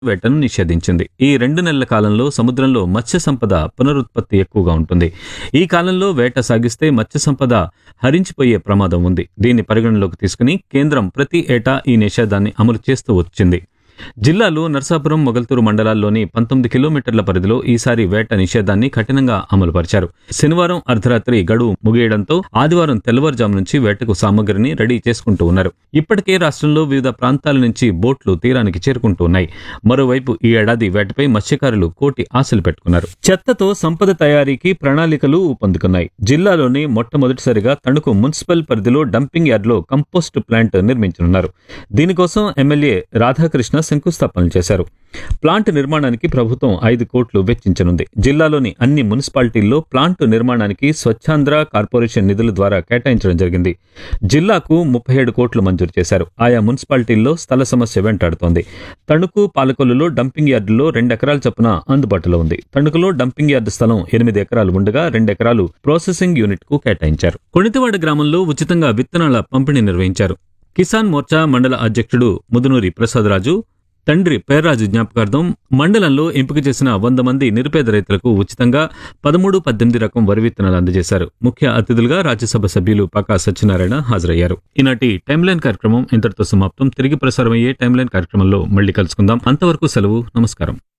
వేటను నిషేధించింది ఈ రెండు నెలల కాలంలో సముద్రంలో మత్స్య సంపద పునరుత్పత్తి ఎక్కువగా ఉంటుంది ఈ కాలంలో వేట సాగిస్తే మత్స్య సంపద హరించిపోయే ప్రమాదం ఉంది దీన్ని పరిగణలోకి తీసుకుని కేంద్రం ప్రతి ఏటా ఈ నిషేధాన్ని అమలు చేస్తూ వచ్చింది జిల్లాలో నర్సాపురం మొగల్తూరు మండలాల్లోని పంతొమ్మిది కిలోమీటర్ల పరిధిలో ఈసారి వేట నిషేధాన్ని కఠినంగా అమలుపరిచారు శనివారం అర్ధరాత్రి గడువు ముగియడంతో ఆదివారం తెల్లవారుజాము నుంచి వేటకు సామగ్రిని రెడీ చేసుకుంటూ ఉన్నారు ఇప్పటికే రాష్ట్రంలో వివిధ ప్రాంతాల నుంచి బోట్లు తీరానికి చేరుకుంటూ ఉన్నాయి మరోవైపు ఈ ఏడాది వేటపై మత్స్యకారులు కోటి ఆశలు పెట్టుకున్నారు చెత్తతో సంపద తయారీకి ప్రణాళికలు ఊపందుకున్నాయి జిల్లాలోని మొట్టమొదటిసారిగా తణుకు మున్సిపల్ పరిధిలో డంపింగ్ యార్డ్లో కంపోస్ట్ ప్లాంట్ నిర్మించనున్నారు దీనికోసం ఎమ్మెల్యే రాధాకృష్ణ శంకుస్థాపనలు చేశారు ప్లాంట్ నిర్మాణానికి ప్రభుత్వం ఐదు కోట్లు వెచ్చించనుంది జిల్లాలోని అన్ని మున్సిపాలిటీల్లో ప్లాంట్ నిర్మాణానికి స్వచ్ఛాంధ్ర కార్పొరేషన్ నిధుల ద్వారా కేటాయించడం జరిగింది జిల్లాకు ముప్పై ఏడు కోట్లు మంజూరు చేశారు ఆయా మున్సిపాలిటీల్లో స్థల సమస్య వెంటాడుతోంది తణుకు పాలకొల్లులో డంపింగ్ యార్డులో రెండు ఎకరాల చొప్పున అందుబాటులో ఉంది తణుకులో డంపింగ్ యార్డు స్థలం ఎనిమిది ఎకరాలు ఉండగా రెండు ఎకరాలు ప్రాసెసింగ్ యూనిట్ కు కేటాయించారు కొణితివాడ గ్రామంలో ఉచితంగా విత్తనాల పంపిణీ నిర్వహించారు కిసాన్ మోర్చా మండల అధ్యక్షుడు ముదునూరి ప్రసాదరాజు తండ్రి పేర్రాజు జ్ఞాపకార్థం మండలంలో ఎంపిక చేసిన వంద మంది నిరుపేద రైతులకు ఉచితంగా పదమూడు పద్దెనిమిది రకం వరి విత్తనాలు అందజేశారు ముఖ్య అతిథులుగా రాజ్యసభ సభ్యులు పకా సత్యనారాయణ హాజరయ్యారు ఈనాటి టైమ్ లైన్ కార్యక్రమం ఇంతటితో సమాప్తం తిరిగి ప్రసారమయ్యే టైమ్ లైన్ కార్యక్రమంలో మళ్ళీ కలుసుకుందాం అంతవరకు సెలవు నమస్కారం